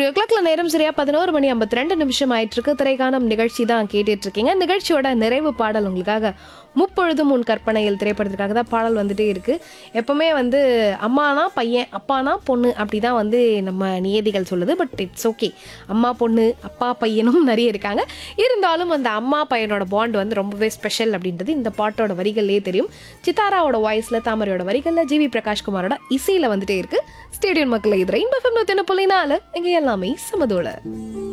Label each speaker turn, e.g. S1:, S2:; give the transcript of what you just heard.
S1: studio கிளாக்ல நேரம் சரியா பதினோரு மணி ஐம்பத்தி ரெண்டு நிமிஷம் ஆயிட்டு இருக்கு திரைக்கானம் நிகழ்ச்சி தான் கேட்டுட்டு இருக்கீங்க நிகழ்ச்சியோட நிறைவு பாடல் உங்களுக்காக முப்பொழுதும் உன் கற்பனையில் திரைப்படத்திற்காக தான் பாடல் வந்துட்டே இருக்கு எப்பவுமே வந்து அம்மானா பையன் அப்பானா பொண்ணு அப்படிதான் வந்து நம்ம நியதிகள் சொல்லுது பட் இட்ஸ் ஓகே அம்மா பொண்ணு அப்பா பையனும் நிறைய இருக்காங்க இருந்தாலும் அந்த அம்மா பையனோட பாண்ட் வந்து ரொம்பவே ஸ்பெஷல் அப்படின்றது இந்த பாட்டோட வரிகள்லேயே தெரியும் சித்தாராவோட வாய்ஸ்ல தாமரையோட வரிகள்ல ஜிவி பிரகாஷ்குமாரோட இசையில வந்துட்டே இருக்கு ஸ்டேடியம் மக்களை இது ரெயின் பஃபம் நூத்தி புள்ளி நாலு இங்க எல்லாமே சமதோட